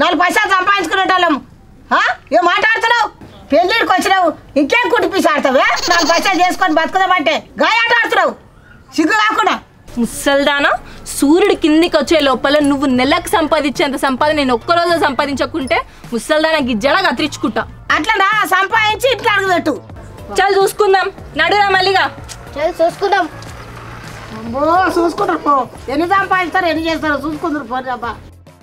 నాలుగు పైసలు సంపాదించుకునేటోళ్ళం ఆ? ఏం మాట్లాడుతున్నావు పెళ్ళిడికి వచ్చినావు ఇంకేం కుట్టిపీసి ఆడతావే నాలుగు పైసలు చేసుకొని బతుకుదామంటే గాయ ఆట ఆడుతున్నావు సిగ్గు కాకుండా ముసల్దానా సూర్యుడు కిందికి వచ్చే లోపల నువ్వు నెలకు సంపాదించేంత సంపాదన నేను ఒక్కరోజు సంపాదించకుంటే ముసల్దానా గిజ్జలా కత్తిరించుకుంటా అట్లా సంపాదించి ఇట్లా అడుగుపెట్టు చల్ చూసుకుందాం నడురా మళ్ళీగా చల్ చూసుకుందాం అబ్బో చూసుకుంటారు పో ఎన్ని సంపాదిస్తారు ఎన్ని చేస్తారో చూసుకుంటారు పో అబ్బా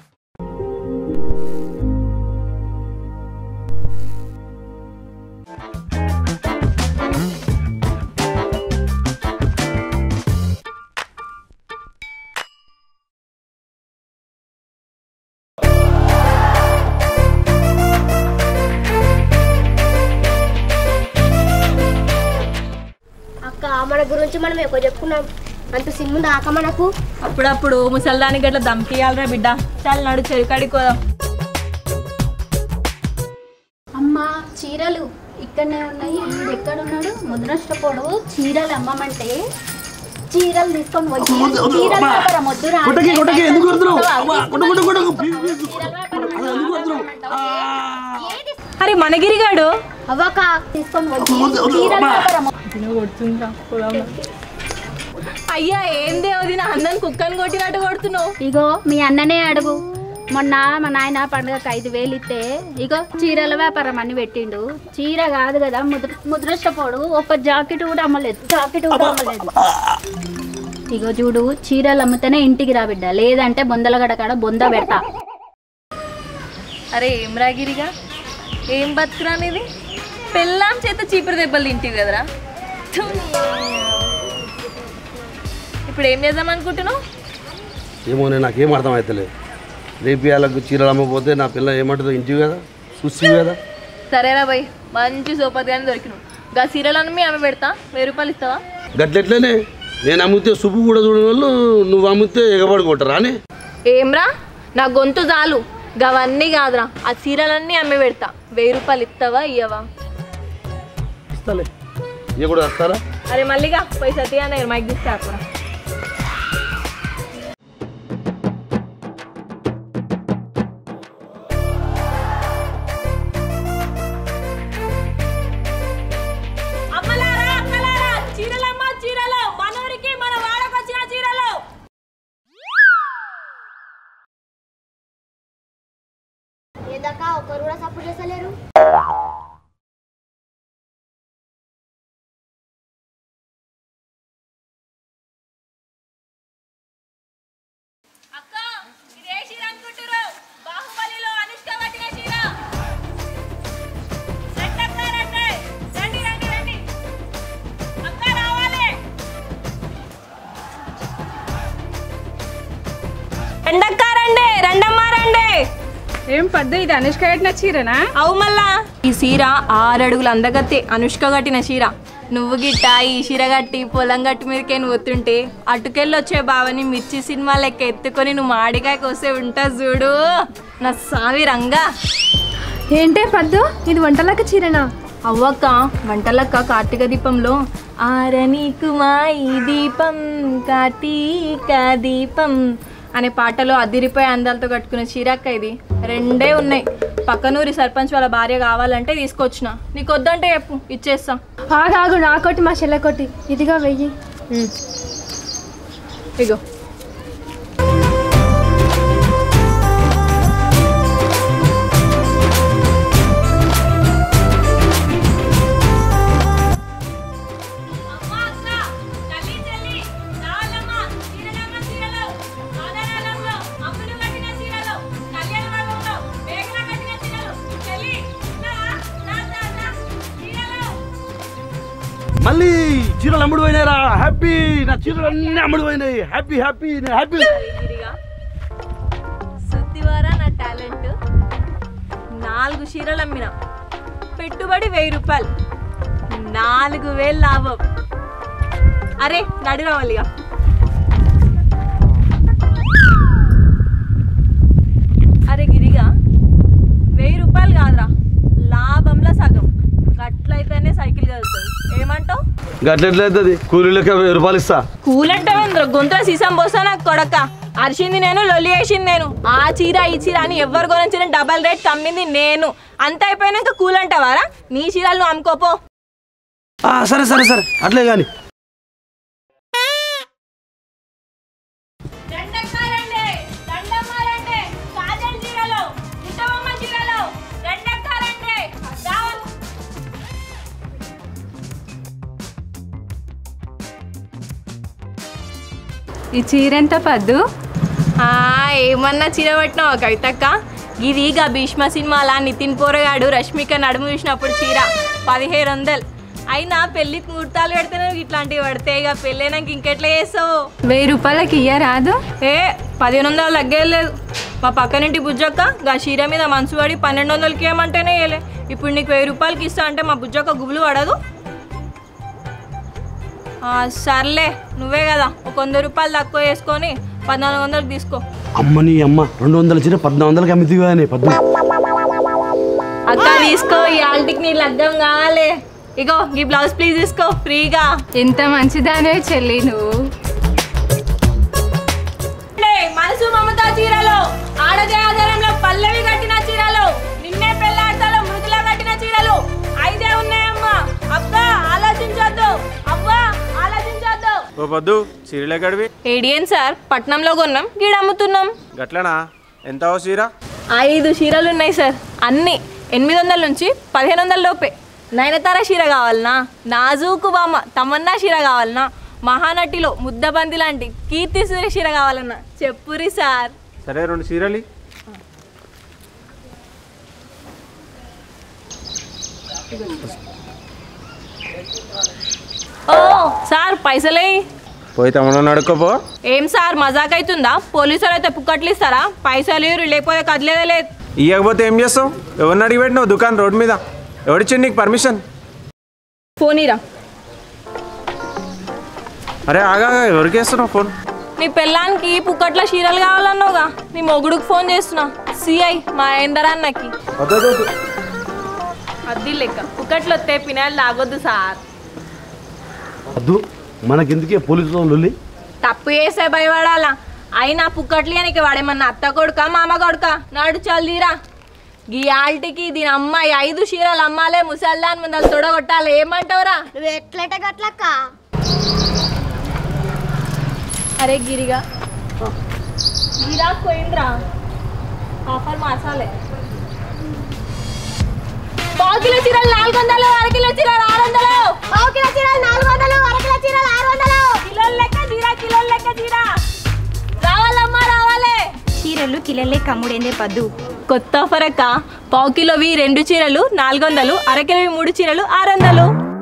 అక్క మన గురించి మనం ఎక్కువ చెప్పుకున్నాం అంత సినిమా దాకా మనకు అప్పుడప్పుడు ముసల్దానికి గట్లా దమ్కియాలరా బిడ్డ చాలు నడు చెరుకాడికి పోదాం అమ్మ చీరలు ఇక్కడనే ఉన్నాయి వీడు ఎక్కడ ఉన్నాడు ముద్రష్టపోడు చీరలు అమ్మమంటే చీరలు తీసుకొని పోయి చీరల వ్యాపారం వద్దురా అంటే కొట్టకి కొట్టకి ఎందుకు కొడుతున్నావు తీసుకుంటావా? అమ్మా, కొట్టు కొట్టు కొట్టు ప్లీజ్, ప్లీజ్. చీరల వ్యాపారం అంటే ఎందుకు కొడుతున్నావు? ఆడమంటావు? ఏది అరే మనగిరిగాడు అవ్వక తీసుకొని పోయి చీరల వ్యాపారం అయ్యా ఏందే వదిన అందరిని కుక్కని కొట్టినట్టు కొడుతున్నావు ఇగో మీ అన్ననే అడుగు మొన్న మా నాయన పండుగకి ఐదు వేలు ఇస్తే ఇగో చీరల వ్యాపారం అని పెట్టిండు చీర కాదు కదా ముద్ర ముద్రష్టపోడు ఒక జాకెట్ కూడా అమ్మలేదు జాకెట్ కూడా అమ్మలేదు ఇగో చూడు చీరలు అమ్మితేనే ఇంటికి రా బిడ్డ లేదంటే బొందల కాడ బొంద పెడతా అరే ఏం రాగిరిగా ఏం బతుకురా అనేది పెళ్ళాం చేత చీపురు దెబ్బలు తింటివి కదరా థు. ఇప్పుడు ఏం చేద్దాం అనుకుంటున్నావు ఏమో నేను నాకేం అర్థం అవుతలేదు రేపు వాళ్ళకు చీరలు అమ్మకపోతే నా పిల్ల ఏమంటుందో ఇంటివి కదా చూసి కదా సరేరా బాయ్ మంచి సోపతి కానీ దొరికినావు గా సీరియల్ మీ ఆమె పెడతా వెయ్యి రూపాయలు ఇస్తావా గట్లెట్లనే నేను అమ్మితే సుబ్బు కూడా చూడని వాళ్ళు నువ్వు అమ్మితే ఎగబడుకుంటారా అని ఏమ్రా నా గొంతు చాలు గవన్నీ కాదురా ఆ చీరలన్నీ అమ్మి పెడతా వెయ్యి రూపాయలు ఇస్తావా ఇయ్యవా ఇస్తాలే ఇక కూడా వస్తారా అరే మళ్ళీగా పోయి సతీ అన్న మైక్ తీస్తే అక్కడ చీరలు మనూరికి మన వాడకొచ్చిన చీరలు ఏదాకా ఒకరు కూడా సపోర్ట్ చేస్తలేరు అక్క ఇదే చీర అనుకుంటారు బాహుబలిలో అనుష్క పట్టిన చీర రండి అక్క, రండి. రండి, రండి, రండి. అక్క రావాలి రండక్క రండి రండమ్మా రండి ఏం పద్దు ఇది అనుష్క కట్టిన చీరనా అవు మళ్ళా ఈ చీర ఆరు అడుగులు అందగత్తే అనుష్క కట్టిన చీర నువ్వు గిట్ట ఈ చీర కట్టి పొలం గట్టి మీదకే నువ్వు వస్తుంటే అటుకెళ్ళి వచ్చే బావని మిర్చి సినిమా లెక్క ఎత్తుకొని నువ్వు మాడికాయకి వస్తే ఉంటా చూడు నా సావి రంగా ఏంటే పద్దు ఇది వంటలక్క చీరనా అవ్వక్క వంటలక్క కార్తీక దీపంలో ఆరనీకు మా ఈ దీపం కార్తీక దీపం అనే పాటలో అదిరిపోయే అందాలతో కట్టుకున్న చీరక్క ఇది రెండే ఉన్నాయి పక్కనూరి సర్పంచ్ వాళ్ళ భార్య కావాలంటే తీసుకొచ్చిన నీకు వద్దంటే చెప్పు ఇచ్చేస్తా ఆగాగు నా కొట్టి మా చెల్లె కొట్టి ఇదిగా వెయ్యి ఇగో మళ్ళీ చీరలు అమ్ముడు పోయినారా హ్యాపీ నా చీరలు అన్నీ అమ్ముడు పోయినాయి హ్యాపీ హ్యాపీ నేను హ్యాపీ గిరిగా శుద్ధివారా నా టాలెంట్ నాలుగు చీరలు అమ్మిన పెట్టుబడి వెయ్యి రూపాయలు నాలుగు వేలు లాభం అరే నడి రావాలిగా అరే గిరిగా వెయ్యి రూపాయలు కాదురా లాభంలో సగం గట్లయితేనే సైకిల్ కలుగుతుంది ఏమంటావు గట్లెట్లయితుంది కూలీలకి వెయ్యి రూపాయలు ఇస్తా కూలంటే గొంతుల సీసం పోస్తా నాకు కొడక అరిచింది నేను లొల్లి వేసింది నేను ఆ చీర ఈ చీర అని ఎవరి గురించి డబల్ రేట్ కమ్మింది నేను అంత అయిపోయినాక కూల్ అంటావారా నీ చీరలు నువ్వు అమ్ముకోపో ఆ, సరే సరే సరే అట్లే కానీ ఈ చీర ఎంత పద్దు ఆ, ఏమన్నా చీర పట్టినావా కవితక్క ఇది గా భీష్మ సినిమాలా నితిన్ పోరగాడు రష్మిక నడుము చూసినప్పుడు చీర పదిహేను వందలు అయినా పెళ్లికి ముహూర్తాలు పెడితేనే ఇట్లాంటివి పడితే ఇక పెళ్ళైనాక ఇంకెట్లా చేస్తావు వెయ్యి రూపాయలకి ఇయ్యరాదు ఏ పదిహేను వందలు తగ్గలేదు మా పక్కనింటి బుజ్జక్క గా చీర మీద మనసు పడి పన్నెండు వందలకి ఏమంటేనే వేయలే ఇప్పుడు నీకు వెయ్యి రూపాయలకి ఇస్తా అంటే మా బుజ్జక్క గుబులు పడదు ఆ, సర్లే నువ్వే కదా ఒక వంద రూపాయలు తక్కువ వేసుకొని పద్నాలుగు వందలకు తీసుకో అమ్మ నీ అమ్మ రెండు వందల చీర పద్నాలుగు వందలకి అమ్మితే కానీ పద్దు అక్క తీసుకో ఈ ఆల్టికి నీ లగ్గం కావాలి ఇగో ఈ బ్లౌజ్ ప్లీజ్ తీసుకో ఫ్రీగా ఎంత మంచిదానే చెల్లి నువ్వు మనసు మమతా చీరలు ఆడదే ఆధారంలో పల్లవి కట్టిన చీరలు నిన్నే పెళ్ళాడతలో మృదుల కట్టిన చీరలు ఐదే ఉన్నాయమ్మా అబ్బా ఆలోచించొద్దు అబ్బా ఆలోచించొద్దు ఓ పొద్దు చీరలే గడివి ఏడియన్ సార్ పట్నంలో కొన్నాం గీడ అమ్ముతున్నాం గట్లనా ఎంత ఓ చీర ఐదు చీరలు ఉన్నాయి సార్ అన్ని ఎనిమిది వందల నుంచి పదిహేను వందల లోపే నయనతార చీర కావాలనా నాజూకు బామ్మ తమన్నా చీర కావాలనా మహానటిలో ముద్దబంది లాంటి కీర్తి సూర్య చీర కావాలన్నా చెప్పురి సార్ సరే రెండు చీరలు ఓ సార్ పైసలే పోయి తమ్ముడు అడుక్కోపో ఏం సార్ మజాక్ అవుతుందా పోలీసులు అయితే పుక్కట్లు ఇస్తారా పైసలు ఇవ్వరు లేకపోతే కదిలేదే లేదు ఇవ్వకపోతే ఏం చేస్తావు ఎవరిని అడిగి పెట్టినావు దుకాణం రోడ్ మీద ఎవడిచ్చిండు నీకు పర్మిషన్ ఫోన్ ఇరా అరే ఆగా ఎవరికి వేస్తున్నావు ఫోన్ నీ పెళ్ళానికి పుక్కట్ల చీరలు కావాలన్నావుగా నీ మొగుడుకు ఫోన్ చేస్తున్నా సిఐ మా ఏందర్ అన్నకి అద్ది లెక్క పుక్కట్లు వస్తే పినాయిలు తాగొద్దు సార్ వద్దు మనకెందుకే పోలీసులు లొల్లి తప్పు చేసే భయపడాలా అయినా పుక్కట్లు నీకు వాడేమన్నా అత్త కొడుక మామ కొడుక నాడు చల్దీరా గీ ఆల్టికి దీని అమ్మాయి ఐదు చీరలు అమ్మాలే ముసల్దాన్ ముందలు తొడగొట్టాలి ఏమంటావురా నువ్వు ఎట్లట గట్లక్క అరే గిరిగా గిరా పోయింద్రా ఆఫర్ మార్చాలే పావు కిలో చీరలు నాలుగు వందలు అర కిలో చీరలు ఆరు వందలు పావు కిలో చీరలు నాలుగు వందలు అరకిలో చీరలు ఆరు వందలు కిలోల లెక్క జీరా కిలోల లెక్క జీరా రావాలమ్మా రావాలే చీరలు కిలలే కమ్ముడేందే పద్దు కొత్త ఆఫర్ అక్క పావు కిలోవి రెండు చీరలు నాలుగు వందలు అర కిలోవి మూడు చీరలు ఆరు వందలు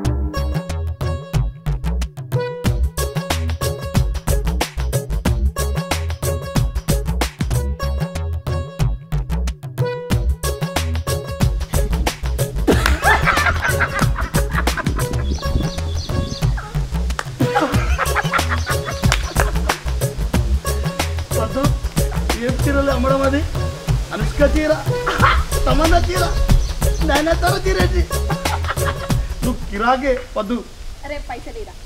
ఏం చీరలు అమ్మడం అది అనుష్క చీర తమన్నా చీర నైనతార చీర ఏంటి? నువ్వు కిరాకే వద్దు అరే పైసలు ఇరా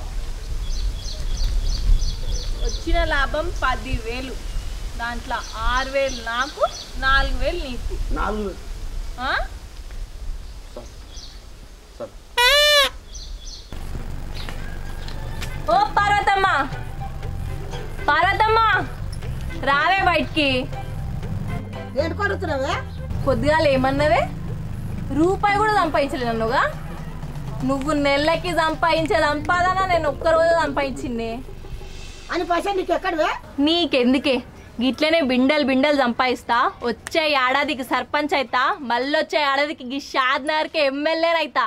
వచ్చిన లాభం పదివేలు దాంట్లో ఆరు వేలు నాకు నాలుగు వేలు నీకు నాలుగు ఆ? ఓ పార్వతమ్మ పార్వతమ్మ రావే బయటికి ఏంటి కొడుతున్నావే పొద్దుగాల ఏమన్నవే రూపాయి కూడా సంపాదించలేదు అన్నుగా నువ్వు నెలకి సంపాదించే సంపాదన నేను ఒక్కరోజు సంపాదించింది అని పైసలు నీకు ఎక్కడవే నీకెందుకే గిట్లనే బిండలు బిండలు సంపాదిస్తా వచ్చే ఏడాదికి సర్పంచ్ అయితా మళ్ళీ వచ్చే ఏడాదికి గి షాద్నగర్కి ఎమ్మెల్యేనైతా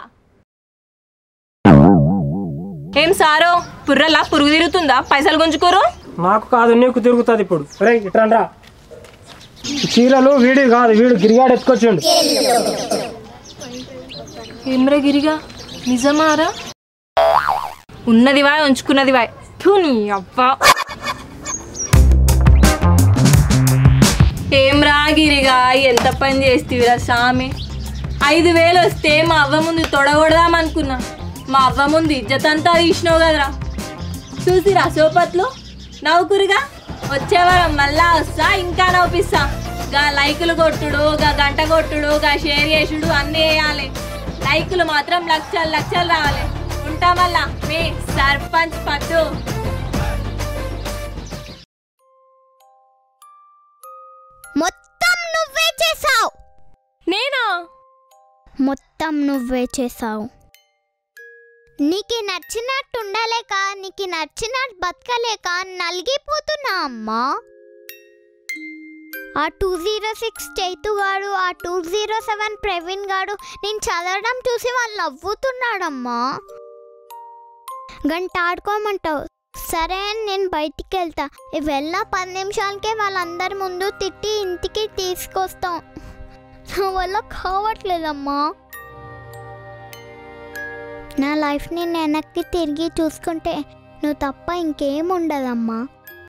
ఏం సారో పుర్రలా పురుగు తిరుగుతుందా పైసలు గుంజుకోరు నాకు కాదు నీకు తిరుగుతుంది ఇప్పుడు రే ఇట్రండ్రా ఈ చీరలు వీడి కాదు వీడు గిరిగాడు ఎత్తుకొచ్చిండు ఏమ్రా గిరిగా నిజమారా ఉన్నది వాయ్ ఉంచుకున్నది వాయ్ థూ నీ అవ్వా ఏమ్రా గిరిగా ఎంత పని చేస్తీవిరా సామి ఐదు వేలు వస్తే మా అవ్వ ముందు తొడగొడదాం అనుకున్నా మా అవ్వ ముందు ఇజ్జత్ అంతా తీసినావు కదరా చూసిరా సోపత్లు నవ్వుకురిగా వచ్చే వారం మళ్ళా వస్తా ఇంకా నవ్విస్తా గా లైకులు కొట్టుడు గా గంట కొట్టుడు గా షేర్ చేసుడు అన్నీ వేయాలి లైకులు మాత్రం లక్షలు లక్షలు రావాలి ఉంటా మళ్ళా మీ సర్పంచ్ పట్టు మొత్తం నువ్వే చేసావు నేనా మొత్తం నువ్వే చేసావు నీకు నచ్చినట్టు ఉండలేక నీకు నచ్చినట్టు బతకలేక నలిగిపోతున్నా అమ్మా ఆ టూ జీరో సిక్స్ చైతు గాడు ఆ టూ జీరో సెవెన్ ప్రవీణ్ గాడు నేను చదవడం చూసి వాళ్ళు నవ్వుతున్నాడమ్మా గంట ఆడుకోమంటావు సరే అని నేను బయటికి వెళ్తా వెళ్ళిన పది నిమిషాలకే వాళ్ళందరి ముందు తిట్టి ఇంటికి తీసుకొస్తాం నా వల్ల కావట్లేదమ్మా నా లైఫ్ని నేను వెనక్కి తిరిగి చూసుకుంటే నువ్వు తప్ప ఇంకేం ఉండదమ్మా